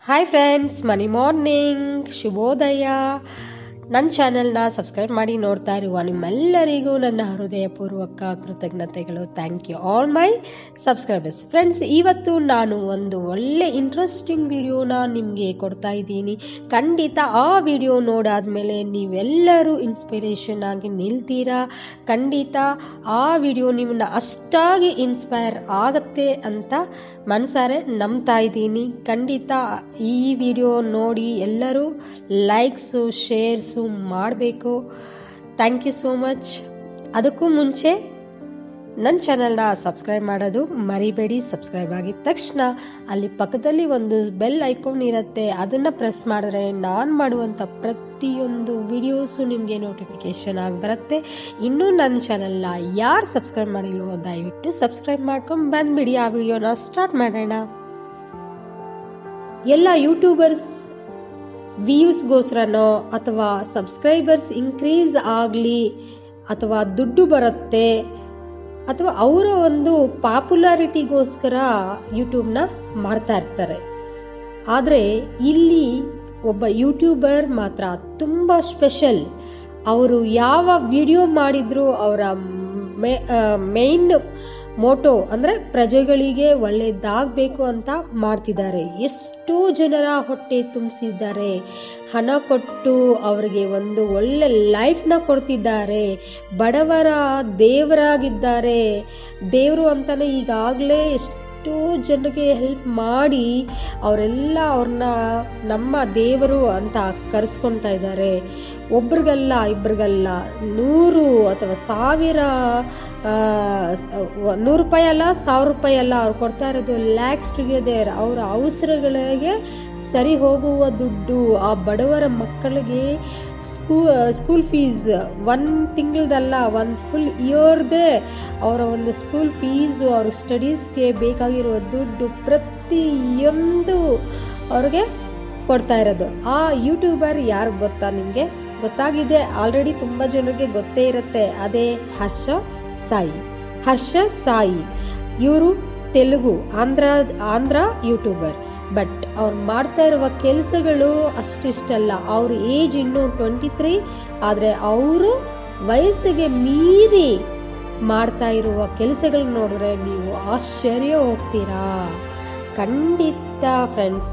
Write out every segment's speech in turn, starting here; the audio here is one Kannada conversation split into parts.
ಹಾಯ್ ಫ್ರೆಂಡ್ಸ್ ಮನಿ ಮಾರ್ನಿಂಗ್ ಶುಭೋದಯ ನನ್ನ ಚಾನೆಲ್ನ ಸಬ್ಸ್ಕ್ರೈಬ್ ಮಾಡಿ ನೋಡ್ತಾ ಇರುವ ನಿಮ್ಮೆಲ್ಲರಿಗೂ ನನ್ನ ಹೃದಯಪೂರ್ವಕ ಕೃತಜ್ಞತೆಗಳು thank you all my subscribers friends ಇವತ್ತು ನಾನು ಒಂದು ಒಳ್ಳೆ ಇಂಟ್ರೆಸ್ಟಿಂಗ್ ವಿಡಿಯೋನ ನಿಮಗೆ ಕೊಡ್ತಾ ಇದ್ದೀನಿ ಖಂಡಿತ ಆ ವಿಡಿಯೋ ನೋಡಾದ್ಮೇಲೆ ನೀವೆಲ್ಲರೂ ಇನ್ಸ್ಪಿರೇಷನ್ ಆಗಿ ನಿಲ್ತೀರಾ ಖಂಡಿತ ಆ ವಿಡಿಯೋ ನಿಮ್ಮನ್ನ ಅಷ್ಟಾಗಿ ಇನ್ಸ್ಪೈರ್ ಆಗತ್ತೆ ಅಂತ ಮನಸಾರೆ ನಂಬ್ತಾ ಇದ್ದೀನಿ ಖಂಡಿತ ಈ ವಿಡಿಯೋ ನೋಡಿ ಎಲ್ಲರೂ ಲೈಕ್ಸು ಶೇರ್ಸು ಮಾಡಬೇಕು ಥ್ಯಾಂಕ್ ಯು ಸೋ ಮಚ್ ಅದಕ್ಕೂ ಮುಂಚೆ ನನ್ನ ಚಾನಲ್ನ ಸಬ್ಸ್ಕ್ರೈಬ್ ಮಾಡೋದು ಮರಿಬೇಡಿ ಸಬ್ಸ್ಕ್ರೈಬ್ ಆಗಿದ ತಕ್ಷಣ ಅಲ್ಲಿ ಪಕ್ಕದಲ್ಲಿ ಒಂದು ಬೆಲ್ ಐಕಾನ್ ಇರುತ್ತೆ ಅದನ್ನು ಪ್ರೆಸ್ ಮಾಡಿದ್ರೆ ನಾನು ಮಾಡುವಂಥ ಪ್ರತಿಯೊಂದು ವಿಡಿಯೋಸು ನಿಮಗೆ ನೋಟಿಫಿಕೇಶನ್ ಆಗಿ ಬರುತ್ತೆ ಇನ್ನೂ ನನ್ನ ಚಾನಲ್ನ ಯಾರು ಸಬ್ಸ್ಕ್ರೈಬ್ ಮಾಡಿಲ್ವೋ ದಯವಿಟ್ಟು ಸಬ್ಸ್ಕ್ರೈಬ್ ಮಾಡ್ಕೊಂಡು ಬಂದ್ಬಿಡಿ ಆ ವಿಡಿಯೋನ ಸ್ಟಾರ್ಟ್ ಮಾಡೋಣ ಎಲ್ಲ ಯೂಟ್ಯೂಬರ್ಸ್ ವ್ಯೂಸ್ಗೋಸ್ಕರನೋ ಅಥವಾ ಸಬ್ಸ್ಕ್ರೈಬರ್ಸ್ ಇನ್ಕ್ರೀಸ್ ಆಗಲಿ ಅಥವಾ ದುಡ್ಡು ಬರುತ್ತೆ ಅಥವಾ ಅವರ ಒಂದು ಪಾಪ್ಯುಲಾರಿಟಿಗೋಸ್ಕರ ಯೂಟ್ಯೂಬ್ನ ಮಾಡ್ತಾ ಇರ್ತಾರೆ ಆದರೆ ಇಲ್ಲಿ ಒಬ್ಬ ಯೂಟ್ಯೂಬರ್ ಮಾತ್ರ ತುಂಬ ಸ್ಪೆಷಲ್ ಅವರು ಯಾವ ವಿಡಿಯೋ ಮಾಡಿದ್ರು ಅವರ ಮೇನ್ ಮೋಟೋ ಅಂದರೆ ಪ್ರಜೆಗಳಿಗೆ ಒಳ್ಳೆಯದಾಗಬೇಕು ಅಂತ ಮಾಡ್ತಿದ್ದಾರೆ ಎಷ್ಟೋ ಜನರ ಹೊಟ್ಟೆ ತುಂಬಿಸಿದ್ದಾರೆ ಹಣ ಕೊಟ್ಟು ಅವರಿಗೆ ಒಂದು ಒಳ್ಳೆ ಲೈಫ್ನ ಕೊಡ್ತಿದ್ದಾರೆ ಬಡವರ ದೇವರಾಗಿದ್ದಾರೆ ದೇವರು ಅಂತಲೇ ಈಗಾಗಲೇ ಎಷ್ಟೋ ಜನರಿಗೆ ಹೆಲ್ಪ್ ಮಾಡಿ ಅವರೆಲ್ಲ ಅವ್ರನ್ನ ನಮ್ಮ ದೇವರು ಅಂತ ಕರೆಸ್ಕೊಳ್ತಾ ಇದ್ದಾರೆ ಒಬ್ರಿಗಲ್ಲ ಇಬ್ರಿಗಲ್ಲ ನೂರು ಅಥವಾ ಸಾವಿರ ನೂರು ರೂಪಾಯಿ ಅಲ್ಲ ಸಾವಿರ ರೂಪಾಯಿ ಅಲ್ಲ ಅವ್ರು ಕೊಡ್ತಾ ಇರೋದು ಲ್ಯಾಕ್ಸ್ ಟುಗೆದರ್ ಅವರ ಅವಸರಗಳಿಗೆ ಸರಿ ಹೋಗುವ ದುಡ್ಡು ಆ ಬಡವರ ಮಕ್ಕಳಿಗೆ ಸ್ಕೂ ಸ್ಕೂಲ್ ಫೀಸ್ ಒಂದು ತಿಂಗಳದಲ್ಲ ಒಂದು ಫುಲ್ ಇಯರ್ದೇ ಅವರ ಒಂದು ಸ್ಕೂಲ್ ಫೀಸು ಅವ್ರ ಸ್ಟಡೀಸ್ಗೆ ಬೇಕಾಗಿರುವ ದುಡ್ಡು ಪ್ರತಿಯೊಂದು ಅವ್ರಿಗೆ ಕೊಡ್ತಾ ಇರೋದು ಆ ಯೂಟ್ಯೂಬರ್ ಯಾರು ಗೊತ್ತಾ ನಿಮಗೆ ಗೊತ್ತಾಗಿದೆ ಆಲ್ರೆಡಿ ತುಂಬ ಜನರಿಗೆ ಗೊತ್ತೇ ಇರುತ್ತೆ ಅದೇ ಹರ್ಷ ಸಾಯಿ ಹರ್ಷ ಸಾಯಿ ಇವರು ತೆಲುಗು ಆಂಧ್ರ ಆಂಧ್ರ ಯೂಟ್ಯೂಬರ್ ಬಟ್ ಅವ್ರು ಮಾಡ್ತಾ ಇರುವ ಕೆಲಸಗಳು ಅಷ್ಟಿಷ್ಟಲ್ಲ ಅವ್ರ ಏಜ್ ಇನ್ನೂ ಟ್ವೆಂಟಿ ತ್ರೀ ಆದರೆ ಅವರು ವಯಸ್ಸಿಗೆ ಮೀರಿ ಮಾಡ್ತಾ ಇರುವ ಕೆಲಸಗಳು ನೋಡಿದ್ರೆ ನೀವು ಆಶ್ಚರ್ಯ ಹೋಗ್ತೀರಾ ಖಂಡಿತ ಫ್ರೆಂಡ್ಸ್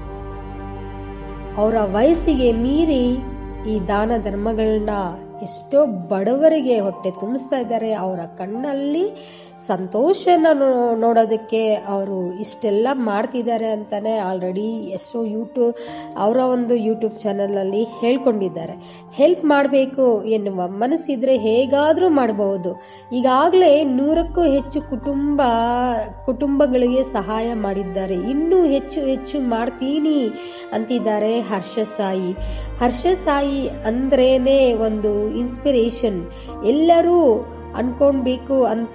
ಅವರ ವಯಸ್ಸಿಗೆ ಮೀರಿ ಈ ದಾನ ಧರ್ಮಗಳನ್ನ ಎಷ್ಟೋ ಬಡವರಿಗೆ ಹೊಟ್ಟೆ ತುಂಬಿಸ್ತಾ ಇದ್ದಾರೆ ಅವರ ಕಣ್ಣಲ್ಲಿ ಸಂತೋಷನ ನೋಡೋದಕ್ಕೆ ಅವರು ಇಷ್ಟೆಲ್ಲ ಮಾಡ್ತಿದ್ದಾರೆ ಅಂತಲೇ ಆಲ್ರೆಡಿ ಎಷ್ಟೋ ಯೂಟ್ಯೂಬ್ ಅವರ ಒಂದು ಯೂಟ್ಯೂಬ್ ಚಾನಲಲ್ಲಿ ಹೇಳ್ಕೊಂಡಿದ್ದಾರೆ ಹೆಲ್ಪ್ ಮಾಡಬೇಕು ಎನ್ನುವ ಮನಸ್ಸಿದ್ರೆ ಹೇಗಾದರೂ ಮಾಡಬಹುದು ಈಗಾಗಲೇ ನೂರಕ್ಕೂ ಹೆಚ್ಚು ಕುಟುಂಬ ಕುಟುಂಬಗಳಿಗೆ ಸಹಾಯ ಮಾಡಿದ್ದಾರೆ ಇನ್ನೂ ಹೆಚ್ಚು ಹೆಚ್ಚು ಮಾಡ್ತೀನಿ ಅಂತಿದ್ದಾರೆ ಹರ್ಷ ಸಾಯಿ ಹರ್ಷ ಸಾಯಿ ಅಂದ್ರೇನೆ ಒಂದು ಇನ್ಸ್ಪಿರೇಷನ್ ಎಲ್ಲರೂ ಅನ್ಕೊಳ್ಬೇಕು ಅಂತ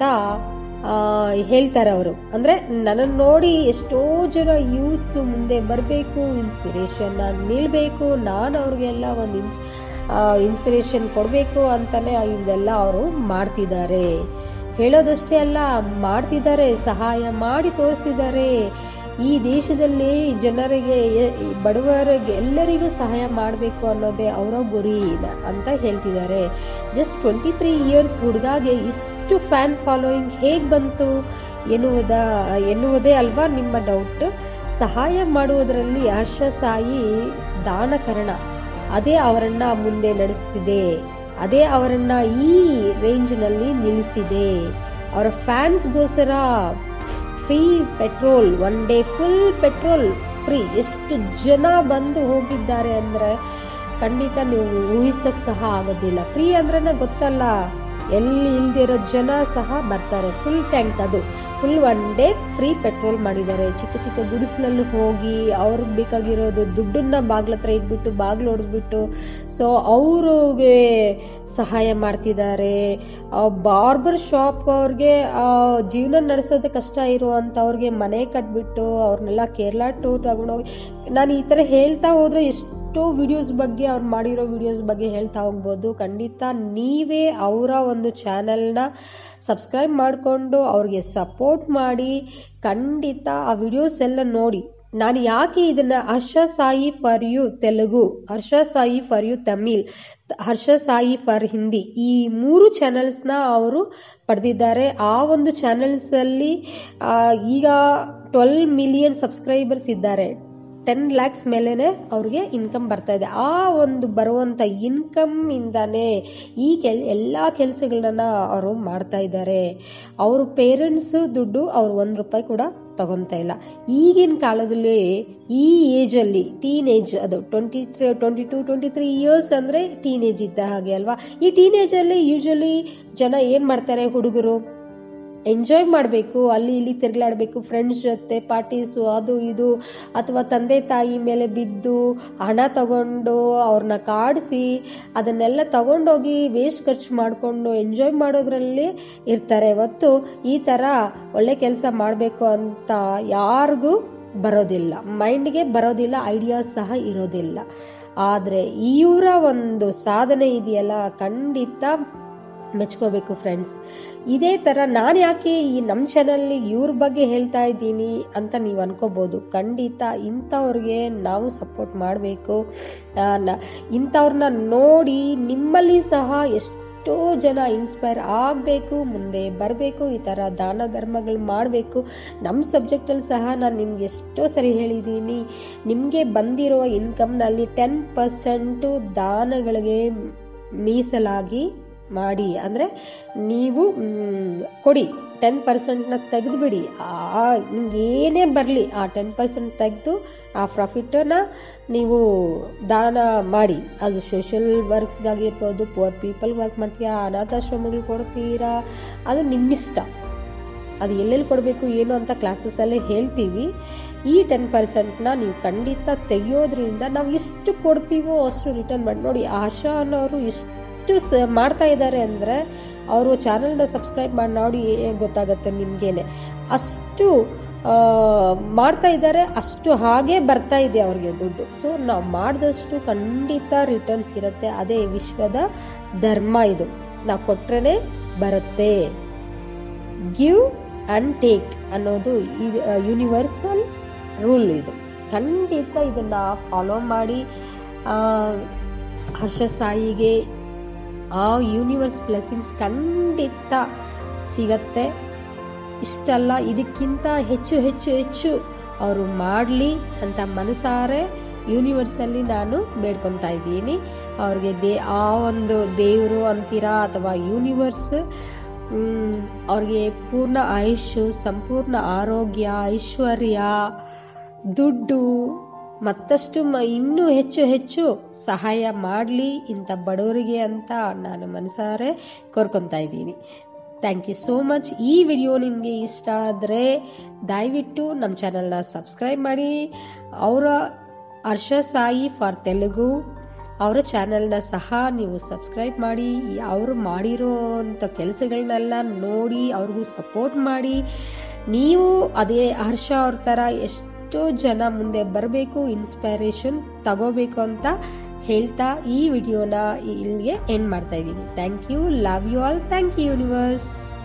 ಹೇಳ್ತಾರೆ ಅವರು ಅಂದರೆ ನನ್ನನ್ನು ನೋಡಿ ಎಷ್ಟೋ ಜನ ಯೂಸ್ ಮುಂದೆ ಬರಬೇಕು ಇನ್ಸ್ಪಿರೇಷನ್ ಆಗಿ ನಿಲ್ಬೇಕು ನಾನು ಅವ್ರಿಗೆಲ್ಲ ಒಂದು ಇನ್ಸ್ ಇನ್ಸ್ಪಿರೇಷನ್ ಕೊಡಬೇಕು ಅಂತಲೇ ಇದೆಲ್ಲ ಅವರು ಮಾಡ್ತಿದ್ದಾರೆ ಹೇಳೋದಷ್ಟೇ ಅಲ್ಲ ಮಾಡ್ತಿದ್ದಾರೆ ಸಹಾಯ ಮಾಡಿ ತೋರಿಸಿದ್ದಾರೆ ಈ ದೇಶದಲ್ಲಿ ಜನರಿಗೆ ಬಡವರಿಗೆ ಎಲ್ಲರಿಗೂ ಸಹಾಯ ಮಾಡಬೇಕು ಅನ್ನೋದೇ ಅವರ ಗುರಿ ಅಂತ ಹೇಳ್ತಿದ್ದಾರೆ ಜಸ್ಟ್ ಟ್ವೆಂಟಿ ತ್ರೀ ಇಯರ್ಸ್ ಹುಡುಗಾಗೆ ಇಷ್ಟು ಫ್ಯಾನ್ ಫಾಲೋಯಿಂಗ್ ಹೇಗೆ ಬಂತು ಎನ್ನುವುದ ಎನ್ನುವುದೇ ಅಲ್ವಾ ನಿಮ್ಮ ಡೌಟ್ ಸಹಾಯ ಮಾಡುವುದರಲ್ಲಿ ಹರ್ಷ ಸಾಯಿ ದಾನಕರಣ ಅದೇ ಅವರನ್ನ ಮುಂದೆ ನಡೆಸ್ತಿದೆ ಅದೇ ಅವರನ್ನ ಈ ರೇಂಜ್ನಲ್ಲಿ ನಿಲ್ಲಿಸಿದೆ ಅವರ ಫ್ಯಾನ್ಸ್ಗೋಸ್ಕರ free petrol one day full petrol free ಎಷ್ಟು ಜನ ಬಂದು ಹೋಗಿದ್ದಾರೆ ಅಂದರೆ ಖಂಡಿತ ನೀವು ಊಹಿಸೋಕೆ ಸಹ ಆಗೋದಿಲ್ಲ ಫ್ರೀ ಅಂದ್ರೇ ಗೊತ್ತಲ್ಲ ಎಲ್ಲಿ ಇಲ್ದಿರೋ ಜನ ಸಹ ಬರ್ತಾರೆ ಫುಲ್ ಟ್ಯಾಂಕ್ ಅದು full one day free petrol ಮಾಡಿದ್ದಾರೆ ಚಿಕ್ಕ ಚಿಕ್ಕ ಗುಡಿಸ್ಲಲ್ಲಿ ಹೋಗಿ ಅವ್ರಿಗೆ ಬೇಕಾಗಿರೋದು ದುಡ್ಡನ್ನ ಬಾಗ್ಲ ಹತ್ರ ಇಟ್ಬಿಟ್ಟು ಬಾಗ್ಲು ಹೊಡೆದ್ಬಿಟ್ಟು ಸೊ ಅವ್ರಿಗೆ ಸಹಾಯ ಮಾಡ್ತಿದ್ದಾರೆ ಬಾರ್ಬರ್ ಶಾಪ್ ಅವ್ರಿಗೆ ಜೀವನ ನಡೆಸೋದೇ ಕಷ್ಟ ಇರುವಂಥವ್ರಿಗೆ ಮನೆ ಕಟ್ಬಿಟ್ಟು ಅವ್ರನ್ನೆಲ್ಲ ಕೇರಳ ಟೂರ್ ತಗೊಂಡೋಗಿ ನಾನು ಈ ಥರ ಹೇಳ್ತಾ ಹೋದರೆ ಎಷ್ಟು ಎಷ್ಟೋ ವಿಡಿಯೋಸ್ ಬಗ್ಗೆ ಅವ್ರು ಮಾಡಿರೋ ವಿಡಿಯೋಸ್ ಬಗ್ಗೆ ಹೇಳ್ತಾ ಹೋಗ್ಬೋದು ಖಂಡಿತ ನೀವೇ ಅವರ ಒಂದು ಚಾನಲ್ನ ಸಬ್ಸ್ಕ್ರೈಬ್ ಮಾಡಿಕೊಂಡು ಅವ್ರಿಗೆ ಸಪೋರ್ಟ್ ಮಾಡಿ ಖಂಡಿತ ಆ ವಿಡಿಯೋಸ್ ಎಲ್ಲ ನೋಡಿ ನಾನು ಯಾಕೆ ಇದನ್ನ Harsha Sai for you Telugu Harsha Sai for you Tamil Harsha Sai for Hindi ಈ ಮೂರು ಚಾನೆಲ್ಸ್ನ ಅವರು ಪಡೆದಿದ್ದಾರೆ ಆ ಒಂದು ಚಾನೆಲ್ಸಲ್ಲಿ ಈಗ ಟ್ವೆಲ್ ಮಿಲಿಯನ್ ಸಬ್ಸ್ಕ್ರೈಬರ್ಸ್ ಇದ್ದಾರೆ ಟೆನ್ ಲ್ಯಾಕ್ಸ್ ಮೇಲೇ ಅವ್ರಿಗೆ ಇನ್ಕಮ್ ಬರ್ತಾ ಇದೆ ಆ ಒಂದು ಬರುವಂಥ ಇನ್ಕಮ್ ಇಂದಾನೆ ಈ ಕೆಲ್ ಎಲ್ಲ ಕೆಲಸಗಳನ್ನ ಅವರು ಮಾಡ್ತಾ ಇದ್ದಾರೆ ಅವ್ರ ಪೇರೆಂಟ್ಸ್ ದುಡ್ಡು ಅವ್ರು ಒಂದು ರೂಪಾಯಿ ಕೂಡ ತಗೊತಾ ಇಲ್ಲ ಈಗಿನ ಕಾಲದಲ್ಲಿ ಈ ಏಜಲ್ಲಿ ಟೀನ್ ಏಜ್ ಅದು twenty three twenty two twenty three years ಅಂದರೆ ಟೀನ್ ಏಜ್ ಇದ್ದ ಹಾಗೆ ಅಲ್ವಾ ಈ ಟೀನ್ ಏಜಲ್ಲಿ ಯೂಶಲಿ ಜನ ಏನು ಮಾಡ್ತಾರೆ ಹುಡುಗರು ಎಂಜಾಯ್ ಮಾಡಬೇಕು ಅಲ್ಲಿ ಇಲ್ಲಿ ತಿರುಗಾಡಬೇಕು ಫ್ರೆಂಡ್ಸ್ ಜೊತೆ ಪಾರ್ಟೀಸು ಅದು ಇದು ಅಥವಾ ತಂದೆ ತಾಯಿ ಮೇಲೆ ಬಿದ್ದು ಹಣ ತಗೊಂಡು ಅವ್ರನ್ನ ಕಾಡಿಸಿ ಅದನ್ನೆಲ್ಲ ತಗೊಂಡೋಗಿ ವೇಸ್ಟ್ ಖರ್ಚು ಮಾಡಿಕೊಂಡು ಎಂಜಾಯ್ ಮಾಡೋದ್ರಲ್ಲಿ ಇರ್ತಾರೆ ಹೊತ್ತು ಈ ಥರ ಒಳ್ಳೆ ಕೆಲಸ ಮಾಡಬೇಕು ಅಂತ ಯಾರಿಗೂ ಬರೋದಿಲ್ಲ ಮೈಂಡ್ಗೆ ಬರೋದಿಲ್ಲ ಐಡಿಯಾಸ್ ಸಹ ಇರೋದಿಲ್ಲ ಆದರೆ ಇವರ ಒಂದು ಸಾಧನೆ ಇದೆಯಲ್ಲ ಖಂಡಿತ ಮೆಚ್ಕೋಬೇಕು ಫ್ರೆಂಡ್ಸ್ ಇದೇ ಥರ ನಾನು ಯಾಕೆ ಈ ನಮ್ಮ ಚಾನಲ್ಲಿ ಇವ್ರ ಬಗ್ಗೆ ಹೇಳ್ತಾ ಇದ್ದೀನಿ ಅಂತ ನೀವು ಅನ್ಕೋಬೋದು ಖಂಡಿತ ಇಂಥವ್ರಿಗೆ ನಾವು ಸಪೋರ್ಟ್ ಮಾಡಬೇಕು ಇಂಥವ್ರನ್ನ ನೋಡಿ ನಿಮ್ಮಲ್ಲಿ ಸಹ ಎಷ್ಟೋ ಜನ ಇನ್ಸ್ಪೈರ್ ಆಗಬೇಕು ಮುಂದೆ ಬರಬೇಕು ಈ ಥರ ದಾನ ಧರ್ಮಗಳು ಮಾಡಬೇಕು ನಮ್ಮ ಸಬ್ಜೆಕ್ಟಲ್ಲಿ ಸಹ ನಾನು ನಿಮ್ಗೆ ಎಷ್ಟೋ ಸರಿ ಹೇಳಿದ್ದೀನಿ ನಿಮಗೆ ಬಂದಿರೋ ಇನ್ಕಮ್ನಲ್ಲಿ ಟೆನ್ ಪರ್ಸೆಂಟು ದಾನಗಳಿಗೆ ಮೀಸಲಾಗಿ ಮಾಡಿ ಅಂದರೆ ನೀವು ಕೊಡಿ ಟೆನ್ ಪರ್ಸೆಂಟ್ನ ತೆಗೆದುಬಿಡಿ ಆ ನಿಮ್ಗೆ ಏನೇ ಬರಲಿ ಆ ಟೆನ್ ಪರ್ಸೆಂಟ್ ತೆಗೆದು ಆ ಪ್ರಾಫಿಟನ್ನ ನೀವು ದಾನ ಮಾಡಿ ಅದು ಸೋಷಿಯಲ್ ವರ್ಕ್ಸ್ಗಾಗಿರ್ಬೋದು ಪುವರ್ ಪೀಪಲ್ ವರ್ಕ್ ಮಾಡ್ತೀರಾ ಅನಾಥಾಶ್ರಮಗಳು ಕೊಡ್ತೀರಾ ಅದು ನಿಮ್ಮಿಷ್ಟ ಅದು ಎಲ್ಲೆಲ್ಲಿ ಕೊಡಬೇಕು ಏನು ಅಂತ ಕ್ಲಾಸಸ್ಸಲ್ಲೇ ಹೇಳ್ತೀವಿ ಈ ಟೆನ್ ಪರ್ಸೆಂಟ್ನ ನೀವು ಖಂಡಿತ ತೆಗೆಯೋದ್ರಿಂದ ನಾವು ಎಷ್ಟು ಕೊಡ್ತೀವೋ ಅಷ್ಟು ರಿಟರ್ನ್ ಮಾಡಿ ನೋಡಿ ಆಶಾ ಅನ್ನೋರು ಎಷ್ಟು ಸ ಮಾಡ್ತಾ ಇದ್ದಾರೆ ಅಂದರೆ ಅವರು ಚಾನಲ್ನ ಸಬ್ಸ್ಕ್ರೈಬ್ ಮಾಡಿ ನೋಡಿ ಗೊತ್ತಾಗುತ್ತೆ ನಿಮಗೇನೆ ಅಷ್ಟು ಮಾಡ್ತಾ ಇದ್ದಾರೆ ಅಷ್ಟು ಹಾಗೆ ಬರ್ತಾ ಇದೆ ಅವ್ರಿಗೆ ದುಡ್ಡು ಸೊ ನಾವು ಮಾಡಿದಷ್ಟು ಖಂಡಿತ ರಿಟರ್ನ್ಸ್ ಇರುತ್ತೆ ಅದೇ ವಿಶ್ವದ ಧರ್ಮ ಇದು ನಾವು ಕೊಟ್ರೇ ಬರುತ್ತೆ ಗಿವ್ ಅಂಡ್ ಟೇಕ್ ಅನ್ನೋದು ಯೂನಿವರ್ಸಲ್ ರೂಲ್ ಇದು ಖಂಡಿತ ಇದನ್ನು ಫಾಲೋ ಮಾಡಿ ಹರ್ಷ ಸಾಯಿಗೆ ಆ ಯೂನಿವರ್ಸ್ ಬ್ಲೆಸ್ಸಿಂಗ್ಸ್ ಖಂಡಿತ ಸಿಗತ್ತೆ ಇಷ್ಟಲ್ಲ ಇದಕ್ಕಿಂತ ಹೆಚ್ಚು ಹೆಚ್ಚು ಹೆಚ್ಚು ಅವರು ಮಾಡಲಿ ಅಂತ ಮನಸಾರೆ ಯೂನಿವರ್ಸಲ್ಲಿ ನಾನು ಬೇಡ್ಕೊತಾ ಇದ್ದೀನಿ ಅವ್ರಿಗೆ ದೇ ಆ ಒಂದು ದೇವರು ಅಂತೀರಾ ಅಥವಾ ಯೂನಿವರ್ಸ್ ಅವ್ರಿಗೆ ಪೂರ್ಣ ಆಯುಷು ಸಂಪೂರ್ಣ ಆರೋಗ್ಯ ಐಶ್ವರ್ಯ ದುಡ್ಡು ಮತ್ತಷ್ಟು ಮ ಇನ್ನೂ ಹೆಚ್ಚು ಹೆಚ್ಚು ಸಹಾಯ ಮಾಡಲಿ ಇಂಥ ಬಡವರಿಗೆ ಅಂತ ನಾನು ಮನಸಾರೆ ಕೋರ್ಕೊತಾ ಇದ್ದೀನಿ ಥ್ಯಾಂಕ್ ಯು ಸೋ ಮಚ್ ಈ ವಿಡಿಯೋ ನಿಮಗೆ ಇಷ್ಟ ಆದರೆ ದಯವಿಟ್ಟು ನಮ್ಮ ಚಾನಲ್ನ ಸಬ್ಸ್ಕ್ರೈಬ್ ಮಾಡಿ ಅವರ ಹರ್ಷ ಸಾಯಿ ಫಾರ್ ತೆಲುಗು ಅವರ ಚಾನಲ್ನ ಸಹ ನೀವು ಸಬ್ಸ್ಕ್ರೈಬ್ ಮಾಡಿ ಅವರು ಮಾಡಿರೋಂಥ ಕೆಲಸಗಳನ್ನೆಲ್ಲ ನೋಡಿ ಅವ್ರಿಗೂ ಸಪೋರ್ಟ್ ಮಾಡಿ ನೀವು ಅದೇ ಹರ್ಷ ಅವ್ರ ಥರ ಎಷ್ಟು ಎಷ್ಟೋ ಜನ ಮುಂದೆ ಬರಬೇಕು ಇನ್ಸ್ಪೈರೇಷನ್ ತಗೋಬೇಕು ಅಂತ ಹೇಳ್ತಾ ಈ ವಿಡಿಯೋನ ಇಲ್ಲಿಗೆ ಎಂಡ್ ಮಾಡ್ತಾ ಇದ್ದೀನಿ thank you love you all thank you universe